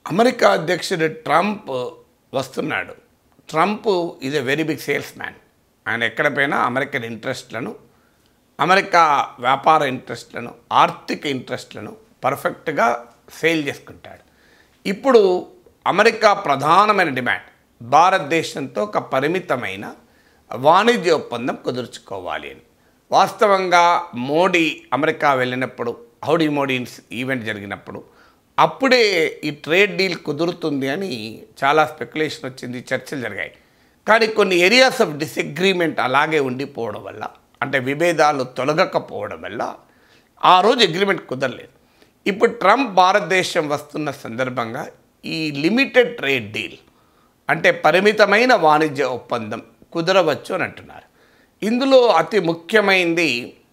America అధ్యక్షుడు Trump వస్తున్నాడు Trump is a very big salesman ఆయన ఎక్కడ పోయినా అమెరికన్ ఇంట్రెస్ట్లను అమెరికా వ్యాపార ఇంట్రెస్ట్లను ఆర్థిక ఇంట్రెస్ట్లను పర్ఫెక్ట్గా సేల్ చేసుకుంటాడు ఇప్పుడు అమెరికా ప్రధానమైన డిమాండ్ భారతదేశంతో ఒక పరిమితమైన వాణిజ్య ఒప్పందం కుదుర్చుకోవాలి అని వాస్తవంగా మోడీ అమెరికా వెళ్ళినప్పుడు హౌడీ మోడీ ఈవెంట్ జరిగినప్పుడు అప్పుడే ఈ ట్రేడ్ డీల్ కుదురుతుంది అని చాలా స్పెక్యులేషన్ వచ్చింది చర్చలు జరిగాయి కానీ కొన్ని ఏరియాస్ ఆఫ్ డిసగ్రీమెంట్ అలాగే ఉండిపోవడం వల్ల అంటే విభేదాలు తొలగకపోవడం వల్ల ఆ రోజు అగ్రిమెంట్ కుదరలేదు ఇప్పుడు ట్రంప్ భారతదేశం వస్తున్న సందర్భంగా ఈ లిమిటెడ్ ట్రేడ్ డీల్ అంటే పరిమితమైన వాణిజ్య ఒప్పందం కుదరవచ్చు అని అంటున్నారు ఇందులో అతి ముఖ్యమైనది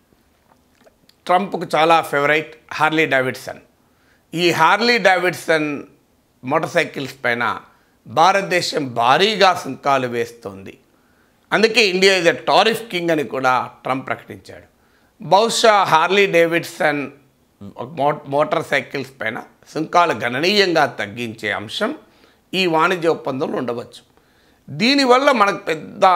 ట్రంప్కు చాలా ఫేవరైట్ హార్లీ డావిడ్సన్ ఈ హార్లీ డావిడ్సన్ మోటార్ సైకిల్స్ పైన భారతదేశం భారీగా సుంకాలు వేస్తోంది అందుకే India is a tariff king అని కూడా ట్రంప్ ప్రకటించాడు బహుశా హార్లీ డేవిడ్సన్ మో మోటార్ సైకిల్స్ పైన సుంకాలు గణనీయంగా తగ్గించే అంశం ఈ వాణిజ్య ఒప్పందంలో ఉండవచ్చు దీనివల్ల మనకు పెద్ద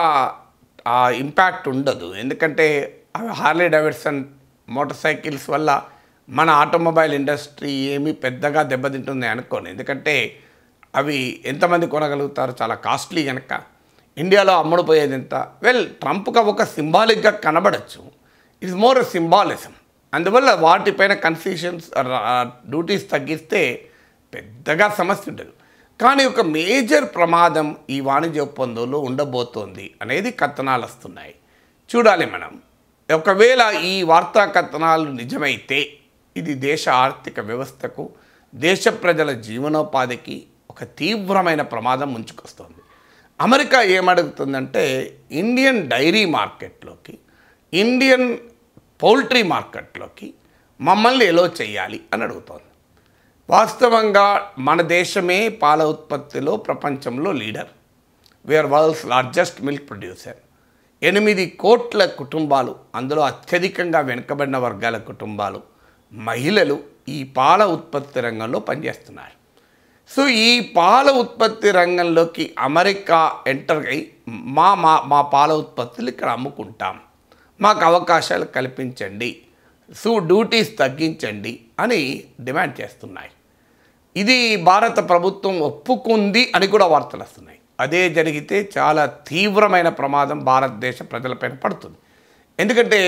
ఇంపాక్ట్ ఉండదు ఎందుకంటే హార్లీ డేవిడ్సన్ మోటార్ సైకిల్స్ వల్ల మన ఆటోమొబైల్ ఇండస్ట్రీ ఏమీ పెద్దగా దెబ్బతింటుంది అనుకోను ఎందుకంటే అవి ఎంతమంది కొనగలుగుతారు చాలా కాస్ట్లీ కనుక ఇండియాలో అమ్ముడుపోయేది ఎంత వెల్ ట్రంప్గా ఒక సింబాలిక్గా కనబడచ్చు ఇట్స్ మోర్ సింబాలిజం అందువల్ల వాటిపైన కన్సెషన్స్ డ్యూటీస్ తగ్గిస్తే పెద్దగా సమస్య ఉండదు కానీ ఒక మేజర్ ప్రమాదం ఈ వాణిజ్య ఒప్పందంలో ఉండబోతోంది అనేది కథనాలు వస్తున్నాయి చూడాలి మనం ఒకవేళ ఈ వార్తా కథనాలు నిజమైతే ఇది దేశ ఆర్థిక వ్యవస్థకు దేశ ప్రజల జీవనోపాధికి ఒక తీవ్రమైన ప్రమాదం ముంచుకొస్తుంది అమెరికా ఏమడుగుతుందంటే ఇండియన్ డైరీ మార్కెట్లోకి ఇండియన్ పౌల్ట్రీ మార్కెట్లోకి మమ్మల్ని ఎలో చేయాలి అని అడుగుతోంది వాస్తవంగా మన దేశమే పాల ఉత్పత్తిలో ప్రపంచంలో leader we are world's largest milk producer ఎనిమిది కోట్ల కుటుంబాలు అందులో అత్యధికంగా వెనుకబడిన వర్గాల కుటుంబాలు మహిళలు ఈ పాల ఉత్పత్తి రంగంలో పనిచేస్తున్నారు సో ఈ పాల ఉత్పత్తి రంగంలోకి అమెరికా ఎంటర్ అయి మా మా మా పాల ఉత్పత్తులు ఇక్కడ అమ్ముకుంటాం మాకు అవకాశాలు కల్పించండి సో డ్యూటీస్ తగ్గించండి అని డిమాండ్ చేస్తున్నాయి ఇది భారత ప్రభుత్వం ఒప్పుకుంది అని కూడా వార్తలు వస్తున్నాయి అదే జరిగితే చాలా తీవ్రమైన ప్రమాదం భారతదేశ ప్రజలపైన పడుతుంది ఎందుకంటే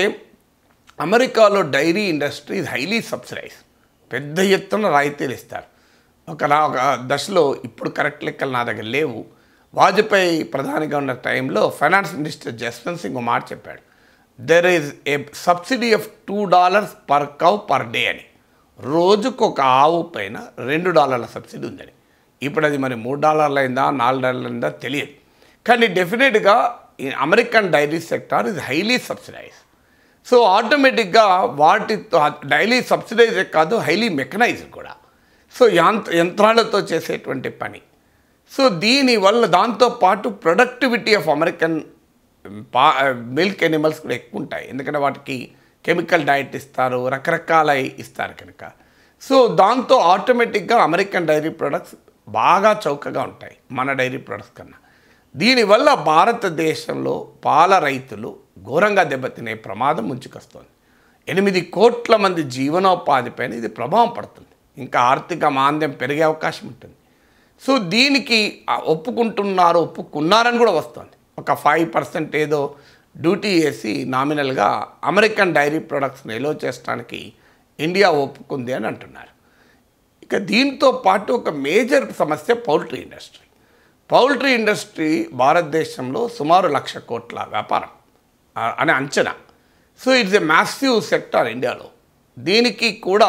అమెరికాలో డైరీ ఇండస్ట్రీ హైలీ సబ్సిడైజ్ పెద్ద ఎత్తున రాయితీలు ఇస్తారు ఒక నా ఒక దశలో ఇప్పుడు కరెక్ట్ లెక్కలు నా దగ్గర లేవు వాజ్పేయి ప్రధానిగా ఉన్న టైంలో ఫైనాన్స్ మినిస్టర్ జస్వంత్ సింగ్ ఒక మాట చెప్పాడు there is a subsidy of two dollars per cow per day అని రోజుకు ఒక ఆవు పైన రెండు డాలర్ల సబ్సిడీ ఉందని ఇప్పుడు అది మరి మూడు డాలర్లు అయిందా నాలుగు డాలర్లు అయిందా తెలియదు కానీ డెఫినెట్గా ఈ American dairy sector is highly subsidise so ఆటోమేటిక్గా వాటితో డైలీ సబ్సిడైజ్ కాదు హైలీ మెకనైజ్డ్ కూడా సో యాంత్ర యంత్రాలతో చేసేటువంటి పని సో దీనివల్ల దాంతోపాటు ప్రొడక్టివిటీ ఆఫ్ అమెరికన్ పా మిల్క్ ఎనిమల్స్ కూడా ఎక్కువ ఉంటాయి ఎందుకంటే వాటికి కెమికల్ డైట్ ఇస్తారు రకరకాల ఇస్తారు కనుక సో దాంతో ఆటోమేటిక్గా అమెరికన్ డైరీ ప్రొడక్ట్స్ బాగా చౌకగా ఉంటాయి మన డైరీ ప్రొడక్ట్స్ కన్నా దీనివల్ల భారతదేశంలో పాల రైతులు ఘోరంగా దెబ్బతినే ప్రమాదం ముంచుకొస్తుంది ఎనిమిది కోట్ల మంది జీవనోపాధిపైన ఇది ప్రభావం పడుతుంది ఇంకా ఆర్థిక మాంద్యం పెరిగే అవకాశం ఉంటుంది సో దీనికి ఆ ఒప్పుకుంటున్నారు ఒప్పుకున్నారని కూడా వస్తుంది ఒక ఫైవ్ పర్సెంట్ ఏదో డ్యూటీ వేసి నామినల్గా అమెరికన్ డైరీ ప్రొడక్ట్స్ని ఎలో చేయడానికి ఇండియా ఒప్పుకుంది అని అంటున్నారు ఇక దీంతో పాటు ఒక మేజర్ సమస్య పౌల్ట్రీ ఇండస్ట్రీ పౌల్ట్రీ ఇండస్ట్రీ భారతదేశంలో సుమారు లక్ష కోట్ల వ్యాపారం ఆ, అనే అంచనా so it's a massive sector ఇండియాలో దీనికి కూడా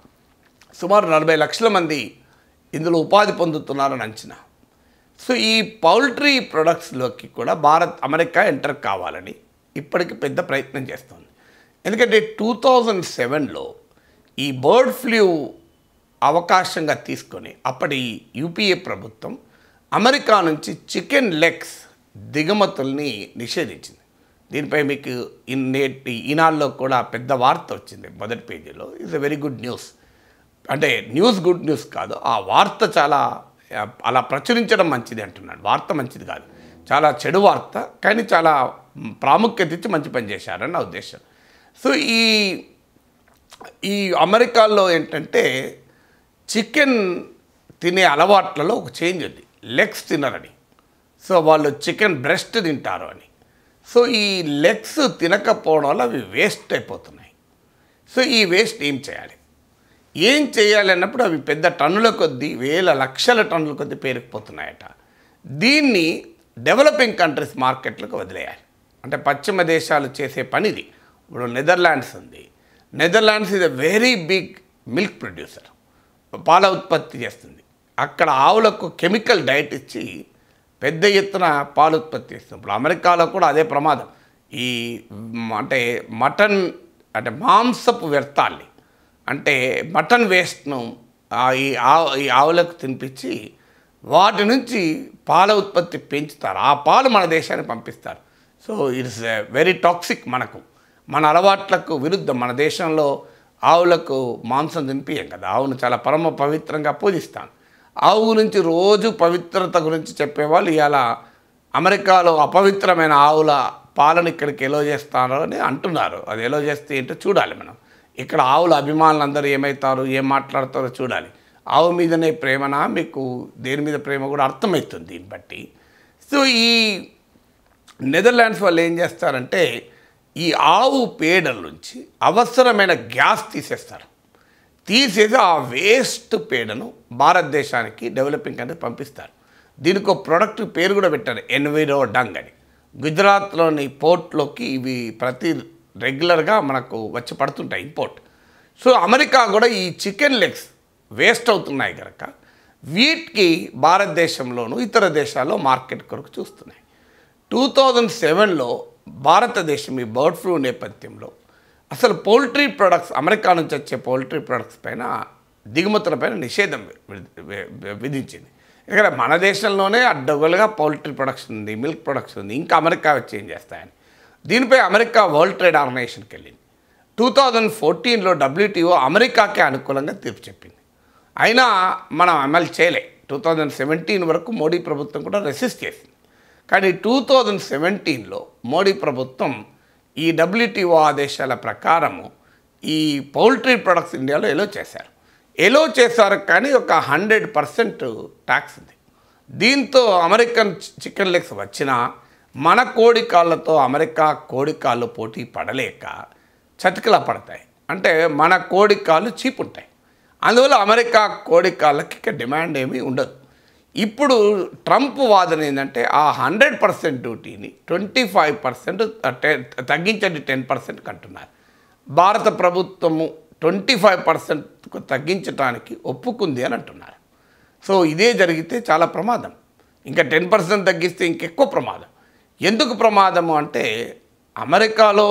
సుమారు నలభై లక్షల మంది ఇందులో ఉపాధి పొందుతున్నారని అంచనా సో ఈ పౌల్ట్రీ ప్రొడక్ట్స్లోకి కూడా భారత్ అమెరికా ఎంటర్ కావాలని ఇప్పటికి పెద్ద ప్రయత్నం చేస్తుంది ఎందుకంటే టూ థౌజండ్ సెవెన్లో ఈ బర్డ్ ఫ్లూ అవకాశంగా తీసుకొని అప్పటి యూపీఏ ప్రభుత్వం అమెరికా నుంచి చికెన్ లెగ్స్ దిగుమతుల్ని నిషేధించింది దీనిపై మీకు ఈ నేటి ఈనాడులో కూడా పెద్ద వార్త వచ్చింది మొదటి పేజీలో it's a very good news అంటే న్యూస్ గుడ్ న్యూస్ కాదు ఆ వార్త చాలా ఆ, అలా ప్రచురించడం మంచిది అంటున్నాడు వార్త మంచిది కాదు చాలా చెడు వార్త కానీ చాలా మ్, ప్రాముఖ్యత ఇచ్చి మంచి పని చేశారని నా ఉద్దేశం సో ఈ ఈ అమెరికాలో ఏంటంటే చికెన్ తినే అలవాట్లలో ఒక చేంజ్ ఉంది లెగ్స్ తినరని సో వాళ్ళు చికెన్ బ్రెస్ట్ తింటారు అని సో ఈ లెగ్స్ తినకపోవడం వల్ల అవి వేస్ట్ అయిపోతున్నాయి సో ఈ వేస్ట్ ఏం చేయాలి ఏం చేయాలి అన్నప్పుడు అవి పెద్ద టన్నుల కొద్దీ వేల లక్షల టన్నుల కొద్దీ పేరుకుపోతున్నాయట దీన్ని డెవలపింగ్ కంట్రీస్ మార్కెట్లకు వదిలేయాలి అంటే పశ్చిమ దేశాలు చేసే పనిది ఇప్పుడు నెదర్లాండ్స్ ఉంది నెదర్లాండ్స్ ఇది వెరీ బిగ్ మిల్క్ ప్రొడ్యూసర్ పాల ఉత్పత్తి చేస్తుంది అక్కడ ఆవులకు కెమికల్ డైట్ ఇచ్చి పెద్ద ఎత్తున పాలు ఉత్పత్తి చేస్తుంది ఇప్పుడు అమెరికాలో కూడా అదే ప్రమాదం ఈ మ్, అంటే మటన్ అంటే మాంసపు వ్యర్థాల్ని అంటే మటన్ వేస్ట్ను ఆ ఈ ఆవు ఈ ఆవులకు తినిపించి వాటి నుంచి పాల ఉత్పత్తి పెంచుతారు ఆ పాలు మన దేశానికి పంపిస్తారు సో ఇట్స్ వెరీ టాక్సిక్ మనకు మన అలవాట్లకు విరుద్ధం మన దేశంలో ఆవులకు మాంసం తినిపియం కదా ఆవును చాలా పరమ పవిత్రంగా పూజిస్తాను ఆవు గురించి రోజు పవిత్రత గురించి చెప్పేవాళ్ళు ఇవాళ అమెరికాలో అపవిత్రమైన ఆవుల పాలన ఇక్కడికి ఎలో చేస్తారో అని అంటున్నారు అది ఎలో చేస్తే ఏంటో చూడాలి మనం ఇక్కడ ఆవుల అభిమానులు అందరూ ఏమవుతారు ఏం మాట్లాడతారో చూడాలి ఆవు మీదనే ప్రేమనా మీకు దేని మీద ప్రేమ కూడా అర్థమవుతుంది దీన్ని బట్టి సో ఈ నెదర్లాండ్స్ వాళ్ళు ఏం చేస్తారంటే ఈ ఆవు పేడల నుంచి అవసరమైన గ్యాస్ తీసేస్తారు తీసేసి ఆ వేస్ట్ పేడను భారతదేశానికి డెవలపింగ్ కంట్రీ పంపిస్తారు దీనికి ఒక ప్రోడక్ట్ పేరు కూడా పెట్టారు ఎన్విరో డంగ్ అని గుజరాత్లోని పోర్ట్లోకి ఇవి ప్రతి రెగ్యులర్గా మనకు వచ్చి పడుతుంటాయి ఇంపోర్ట్ సో అమెరికా కూడా ఈ చికెన్ లెగ్స్ వేస్ట్ అవుతున్నాయి కనుక వీటికి భారతదేశంలోను ఇతర దేశాల్లో మార్కెట్ కొరకు చూస్తున్నాయి టూ థౌజండ్ సెవెన్లో భారతదేశం ఈ బర్డ్ ఫ్లూ నేపథ్యంలో అసలు పౌల్ట్రీ ప్రొడక్ట్స్ అమెరికా నుంచి వచ్చే పౌల్ట్రీ ప్రొడక్ట్స్ పైన దిగుమతుల పైన నిషేధం వి- వి- వి- విధించింది ఇక్కడ మన దేశంలోనే అడ్డగోలుగా పౌల్ట్రీ ప్రొడక్షన్ ఉంది మిల్క్ ప్రొడక్షన్ ఉంది ఇంకా అమెరికా వచ్చి ఏం చేస్తాయని దీనిపై అమెరికా వరల్డ్ ట్రేడ్ ఆర్గనైజేషన్కి వెళ్ళింది టూ థౌజండ్ ఫోర్టీన్లో డబ్ల్యూటీఓ అమెరికాకే అనుకూలంగా తీర్పు చెప్పింది అయినా మనం అమలు చేయలే టూ థౌజండ్ సెవెంటీన్ వరకు మోడీ ప్రభుత్వం కూడా రెసిస్ట్ చేసింది కానీ టూ థౌజండ్ సెవెంటీన్లో మోడీ ప్రభుత్వం ఈ డబ్ల్యూటీఓ ఆదేశాల ప్రకారము ఈ పౌల్ట్రీ ప్రొడక్ట్స్ ఇండియాలో ఎలో చేశారు ఎలో చేశారు కానీ ఒక హండ్రెడ్ పర్సెంట్ ట్యాక్స్ ఉంది దీంతో అమెరికన్ చికెన్ లెగ్స్ వచ్చినా మన కోడి కాళ్ళతో అమెరికా కోడి కాళ్ళు పోటీ పడలేక చతికిలా పడతాయి అంటే మన కోడి కాళ్ళు చీప్ ఉంటాయి అందువల్ల అమెరికా కోడి కాళ్ళకి ఇక డిమాండ్ ఏమీ ఉండదు ఇప్పుడు ట్రంప్ వాదన ఏంటంటే ఆ హండ్రెడ్ పర్సెంట్ డ్యూటీని ట్వంటీ ఫైవ్ పర్సెంట్ తగ్గించండి టెన్ పర్సెంట్కి అంటున్నారు భారత ప్రభుత్వము ట్వంటీ ఫైవ్ పర్సెంట్ తగ్గించడానికి ఒప్పుకుంది అని అంటున్నారు సో ఇదే జరిగితే చాలా ప్రమాదం ఇంకా టెన్ పర్సెంట్ తగ్గిస్తే ఇంకెక్కువ ప్రమాదం ఎందుకు ప్రమాదము అంటే అమెరికాలో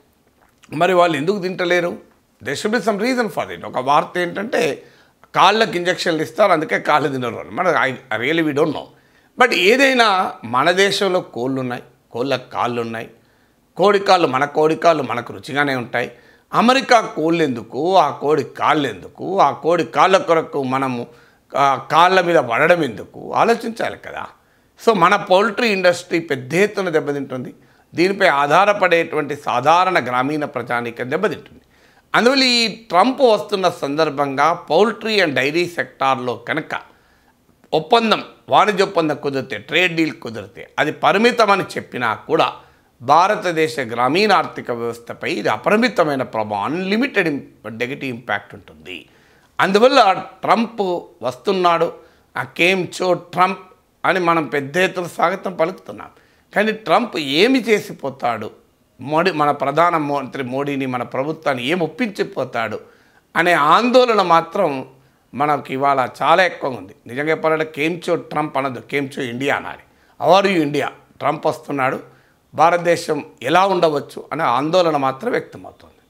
మరి వాళ్ళు ఎందుకు తింటలేరు they should be some reason for it ఒక వార్త ఏంటంటే కాళ్ళకి ఇంజక్షన్లు ఇస్తారు అందుకే కాళ్ళు తినరు అని మన I really we don't know but ఏదైనా మన దేశంలో కోళ్ళు ఉన్నాయి కోళ్ళకి కాళ్ళు ఉన్నాయి కోడి కాళ్ళు మన కోడి కాళ్ళు మనకు రుచిగానే ఉంటాయి అమెరికా కోళ్ళు ఎందుకు ఆ కోడి కాళ్ళు ఎందుకు ఆ కోడి కాళ్ళ కొరకు మనము ఆ, కాళ్ళ మీద పడడం ఎందుకు ఆలోచించాలి కదా సో మన పౌల్ట్రీ ఇండస్ట్రీ పెద్ద ఎత్తున దెబ్బతింటుంది దీనిపై ఆధారపడేటువంటి సాధారణ గ్రామీణ ప్రజానీకం దెబ్బతింటుంది అందువల్ల ఈ ట్రంప్ వస్తున్న సందర్భంగా పౌల్ట్రీ అండ్ డైరీ సెక్టార్లో కనుక ఒప్పందం వాణిజ్య ఒప్పందం కుదిరితే ట్రేడ్ డీల్ కుదిరితే అది పరిమితమని చెప్పినా కూడా భారతదేశ గ్రామీణ ఆర్థిక వ్యవస్థపై ఇది అపరిమితమైన ప్రభావం అన్లిమిటెడ్ నెగటివ్ ఇంపాక్ట్ ఉంటుంది అందువల్ల ట్రంప్ వస్తున్నాడు ఆ కేమ్ చో ట్రంప్ అని మనం పెద్ద ఎత్తున స్వాగతం పలుకుతున్నాం కానీ ట్రంప్ ఏమి చేసిపోతాడు మోడీ మన ప్రధాన మంత్రి మోడీని మన ప్రభుత్వాన్ని ఏం ఒప్పించిపోతాడు అనే ఆందోళన మాత్రం మనకి ఇవాళ చాలా ఎక్కువ ఉంది నిజంగా చెప్పాలంటే కేమ్చో ట్రంప్ అనదు కేమ్చో ఇండియా అనాలి అవర్ యు ఇండియా ట్రంప్ వస్తున్నాడు భారతదేశం ఎలా ఉండవచ్చు అనే ఆందోళన మాత్రం వ్యక్తమవుతుంది